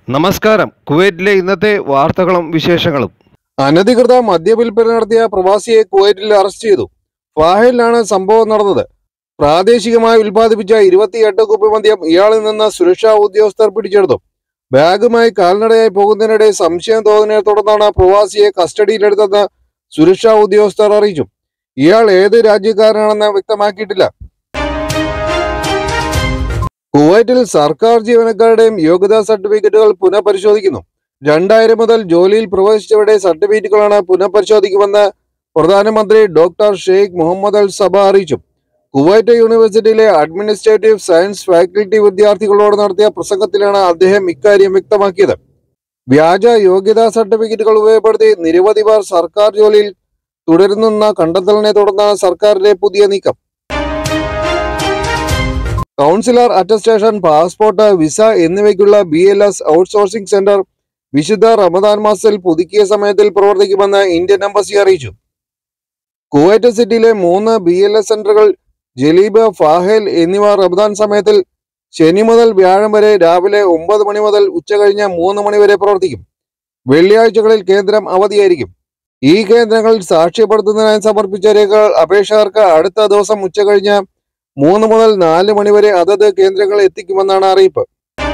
നമസ്കാരം കുവൈറ്റിലെ ഇന്നത്തെ വാർത്തകളും വിശേഷങ്ങളും അനധികൃത മദ്യവിൽപ്പന നടത്തിയ പ്രവാസിയെ കുവൈറ്റിൽ അറസ്റ്റ് ചെയ്തു ഫാഹിലാണ് സംഭവം നടന്നത് പ്രാദേശികമായി ഉൽപ്പാദിപ്പിച്ച ഇരുപത്തിയെട്ട് കുപ്പി മദ്യം ഇയാളിൽ നിന്ന് സുരക്ഷാ ഉദ്യോഗസ്ഥർ പിടിച്ചെടുത്തു ബാഗുമായി കാൽനടയായി പോകുന്നതിനിടെ സംശയം തോന്നിയതിനെ തുടർന്നാണ് പ്രവാസിയെ കസ്റ്റഡിയിലെടുത്തെന്ന് സുരക്ഷാ ഉദ്യോഗസ്ഥർ അറിയിച്ചു ഇയാൾ ഏത് രാജ്യക്കാരനാണെന്ന് വ്യക്തമാക്കിയിട്ടില്ല കുവൈറ്റിൽ സർക്കാർ ജീവനക്കാരുടെയും യോഗ്യതാ സർട്ടിഫിക്കറ്റുകൾ പുനഃപരിശോധിക്കുന്നു രണ്ടായിരം മുതൽ ജോലിയിൽ പ്രവേശിച്ചവരുടെ സർട്ടിഫിക്കറ്റുകളാണ് പുനഃപരിശോധിക്കുമെന്ന് പ്രധാനമന്ത്രി doctor Sheikh Mohammed Al Sabah അറിയിച്ചു കുവൈറ്റ് യൂണിവേഴ്സിറ്റിയിലെ അഡ്മിനിസ്ട്രേറ്റീവ് സയൻസ് ഫാക്കൽറ്റി വിദ്യാർത്ഥികളോട് നടത്തിയ പ്രസംഗത്തിലാണ് അദ്ദേഹം ഇക്കാര്യം വ്യക്തമാക്കിയത് വ്യാജ യോഗ്യതാ സർട്ടിഫിക്കറ്റുകൾ ഉപയോഗപ്പെടുത്തി നിരവധി പേർ സർക്കാർ ജോലിയിൽ തുടരുന്നെന്ന കണ്ടെത്തലിനെ തുടർന്നാണ് സർക്കാരിന്റെ പുതിയ നീക്കം കൗൺസിലർ അറ്റസ്റ്റേഷൻ പാസ്പോർട്ട് വിസ എന്നിവയ്ക്കുള്ള B L S outsourcing centre വിശുദ്ധ റമദാൻ മാസത്തിൽ പുതുക്കിയ സമയത്തിൽ പ്രവർത്തിക്കുമെന്ന് ഇന്ത്യൻ എംബസി അറിയിച്ചു കുവൈറ്റ് സിറ്റിയിലെ മൂന്ന് ബി എൽ എസ് സെന്ററുകൾ ജലീബ് ഫാഹേൽ എന്നിവ റമദാൻ സമയത്തിൽ ശനി മുതൽ വ്യാഴം വരെ രാവിലെ ഒമ്പത് മണി മുതൽ ഉച്ചകഴിഞ്ഞ് മൂന്ന് മണി വരെ പ്രവർത്തിക്കും വെള്ളിയാഴ്ചകളിൽ കേന്ദ്രം അവധിയായിരിക്കും ഈ കേന്ദ്രങ്ങളിൽ സാക്ഷ്യപ്പെടുത്തുന്നതിനായി സമർപ്പിച്ച രേഖകൾ അപേക്ഷകർക്ക് അടുത്ത ദിവസം ഉച്ചകഴിഞ്ഞ് മൂന്ന് മുതൽ നാല് മണി വരെ അതത് കേന്ദ്രങ്ങളിൽ എത്തിക്കുമെന്നാണ് അറിയിപ്പ്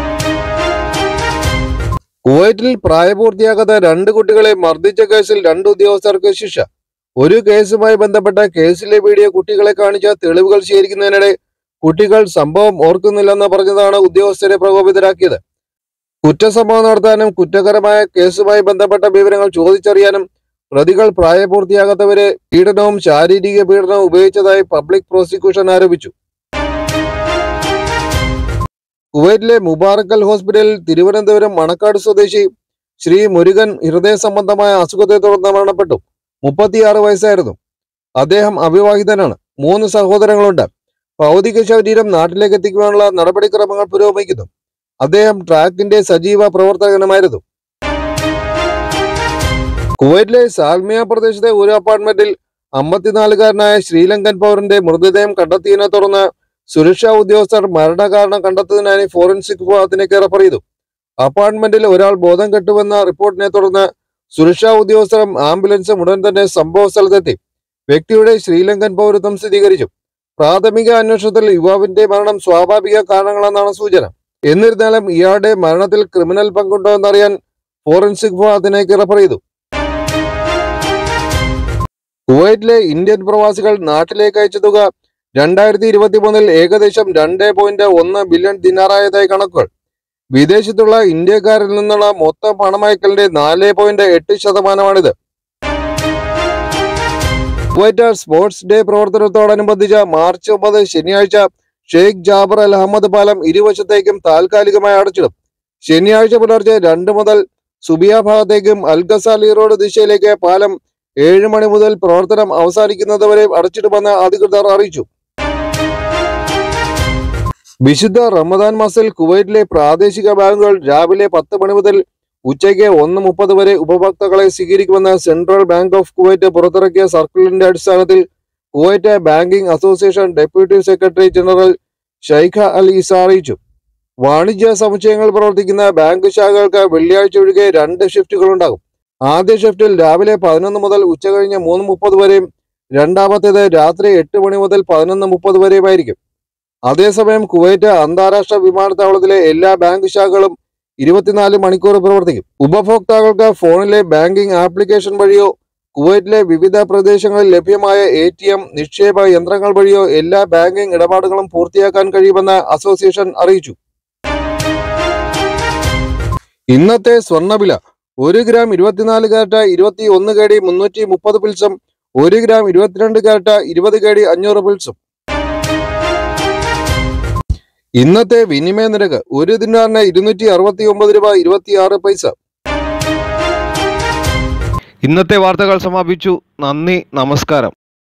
കുവൈറ്റിൽ പ്രായപൂർത്തിയാകാത്ത രണ്ട് കുട്ടികളെ മർദ്ദിച്ച കേസിൽ രണ്ട് ഉദ്യോഗസ്ഥർക്ക് ശിക്ഷ ഒരു കേസുമായി ബന്ധപ്പെട്ട കേസിലെ വീഡിയോ കുട്ടികളെ കാണിച്ച തെളിവുകൾ ശേഖരിക്കുന്നതിനിടെ കുട്ടികൾ സംഭവം ഓർക്കുന്നില്ലെന്ന് പറഞ്ഞതാണ് ഉദ്യോഗസ്ഥരെ പ്രകോപിതരാക്കിയത് കുറ്റസംഭവം നടത്താനും കുറ്റകരമായ കേസുമായി ബന്ധപ്പെട്ട വിവരങ്ങൾ ചോദിച്ചറിയാനും പ്രതികൾ പ്രായപൂർത്തിയാകാത്തവരെ പീഡനവും ശാരീരിക പീഡനവും ഉപയോഗിച്ചതായി പബ്ലിക് പ്രോസിക്യൂഷൻ ആരോപിച്ചു കുവൈറ്റിലെ മുബാറക്കൽ ഹോസ്പിറ്റലിൽ തിരുവനന്തപുരം മണക്കാട് സ്വദേശി ശ്രീ മുരുകൻ ഹൃദയ സംബന്ധമായ അസുഖത്തെ തുടർന്ന് മരണപ്പെട്ടു മുപ്പത്തിയാറ് വയസ്സായിരുന്നു അദ്ദേഹം അവിവാഹിതനാണ് മൂന്ന് സഹോദരങ്ങളുണ്ട് ഭൗതിക ശരീരം നാട്ടിലേക്ക് എത്തിക്കുവാനുള്ള നടപടിക്രമങ്ങൾ പുരോഗമിക്കുന്നു അദ്ദേഹം ട്രാക്കിന്റെ സജീവ പ്രവർത്തകനുമായിരുന്നു കുവൈറ്റിലെ സാൽമിയ പ്രദേശത്തെ ഒരു അപ്പാർട്ട്മെന്റിൽ അമ്പത്തിനാലുകാരനായ ശ്രീലങ്കൻ പൗരന്റെ മൃതദേഹം കണ്ടെത്തിയതിനെ തുടർന്ന് സുരക്ഷാ ഉദ്യോഗസ്ഥർ മരണകാരണം കണ്ടെത്തുന്നതിനായി ഫോറൻസിക് വിഭാഗത്തിലേക്ക് റെഫർ ചെയ്തു അപ്പാർട്ട്മെന്റിൽ ഒരാൾ ബോധം കെട്ടുവെന്ന റിപ്പോർട്ടിനെ തുടർന്ന് സുരക്ഷാ ഉദ്യോഗസ്ഥരും ആംബുലൻസും ഉടൻ തന്നെ സംഭവ സ്ഥലത്തെത്തി വ്യക്തിയുടെ ശ്രീലങ്കൻ പൗരത്വം സ്ഥിരീകരിച്ചു പ്രാഥമിക അന്വേഷണത്തിൽ യുവാവിന്റെ മരണം സ്വാഭാവിക കാരണങ്ങളെന്നാണ് സൂചന എന്നിരുന്നാലും ഇയാളുടെ മരണത്തിൽ ക്രിമിനൽ പങ്കുണ്ടോ എന്നറിയാൻ ഫോറൻസിക് വിഭാഗത്തിലേക്ക് റെഫർ ചെയ്തു കുവൈറ്റിലെ ഇന്ത്യൻ പ്രവാസികൾ നാട്ടിലേക്ക് അയച്ച തുക രണ്ടായിരത്തി ഇരുപത്തി മൂന്നിൽ ഏകദേശം രണ്ട് പോയിന്റ് ഒന്ന് ബില്യൺ ദിനാറായതായി കണക്കുകൾ വിദേശത്തുള്ള ഇന്ത്യക്കാരിൽ നിന്നുള്ള മൊത്തം പണമയക്കലിന്റെ നാല് പോയിന്റ് എട്ട് ശതമാനമാണിത് കുവൈറ്റ് സ്പോർട്സ് ഡേ പ്രവർത്തനത്തോടനുബന്ധിച്ച് മാർച്ച് ഒമ്പത് ശനിയാഴ്ച ഷെയ്ഖ് ജാബർ അൽ അഹമ്മദ് പാലം ഇരുവശത്തേക്കും താൽക്കാലികമായി അടച്ചിടും ശനിയാഴ്ച പുലർച്ചെ രണ്ട് മുതൽ സുബിയ ഭാഗത്തേക്കും അൽഗസാലി റോഡ് ദിശയിലേക്ക് പാലം ഏഴ് മണി മുതൽ പ്രവർത്തനം അവസാനിക്കുന്നതുവരെ അടച്ചിടുമെന്ന് അധികൃതർ അറിയിച്ചു വിശുദ്ധ റമദാൻ മാസത്തിൽ കുവൈറ്റിലെ പ്രാദേശിക ബാങ്കുകൾ രാവിലെ പത്ത് മണി മുതൽ ഉച്ചയ്ക്ക് ഒന്ന് മുപ്പത് വരെ ഉപഭോക്താക്കളെ സ്വീകരിക്കുമെന്ന് സെൻട്രൽ ബാങ്ക് ഓഫ് കുവൈറ്റ് പുറത്തിറക്കിയ സർക്കുലറിന്റെ അടിസ്ഥാനത്തിൽ Kuwait banking association deputy secretary general Shaikha Al Issa അറിയിച്ചു വാണിജ്യ സമുച്ചയങ്ങൾ പ്രവർത്തിക്കുന്ന ബാങ്ക് ശാഖകൾക്ക് വെള്ളിയാഴ്ച ഒഴികെ രണ്ട് ഷിഫ്റ്റുകൾ ഉണ്ടാകും ആദ്യ ഷിഫ്റ്റിൽ രാവിലെ പതിനൊന്ന് മുതൽ ഉച്ചകഴിഞ്ഞ് മൂന്ന് മുപ്പത് വരെയും രണ്ടാമത്തേത് രാത്രി എട്ട് മണി മുതൽ പതിനൊന്ന് മുപ്പത് വരെയുമായിരിക്കും അതേസമയം കുവൈറ്റ് അന്താരാഷ്ട്ര വിമാനത്താവളത്തിലെ എല്ലാ ബാങ്ക് ശാഖകളും ഇരുപത്തിനാല് മണിക്കൂർ പ്രവർത്തിക്കും ഉപഭോക്താക്കൾക്ക് ഫോണിലെ ബാങ്കിംഗ് ആപ്ലിക്കേഷൻ വഴിയോ കുവൈറ്റിലെ വിവിധ പ്രദേശങ്ങളിൽ ലഭ്യമായ എ ടി എം നിക്ഷേപ യന്ത്രങ്ങൾ വഴിയോ എല്ലാ ബാങ്കിംഗ് ഇടപാടുകളും പൂർത്തിയാക്കാൻ കഴിയുമെന്ന് അസോസിയേഷൻ അറിയിച്ചു ഇന്നത്തെ സ്വർണ്ണവില ഒരു ഗ്രാം ഇരുപത്തിനാല് കാരറ്റ് ഇരുപത്തി ഒന്ന് കേടി മുന്നൂറ്റി മുപ്പത് പിൽസും ഒരു ഗ്രാം ഇരുപത്തിരണ്ട് കാരറ്റ് ഇരുപത് കേടി അഞ്ഞൂറ് പിൽസും ഇന്നത്തെ വിനിമയ നിരക്ക് ഒരു ദിനാറിന് ഇരുന്നൂറ്റി അറുപത്തി ഒമ്പത് രൂപ ഇരുപത്തി ആറ് പൈസ ഇന്നത്തെ വാർത്തകൾ സമാപിച്ചു നന്ദി നമസ്കാരം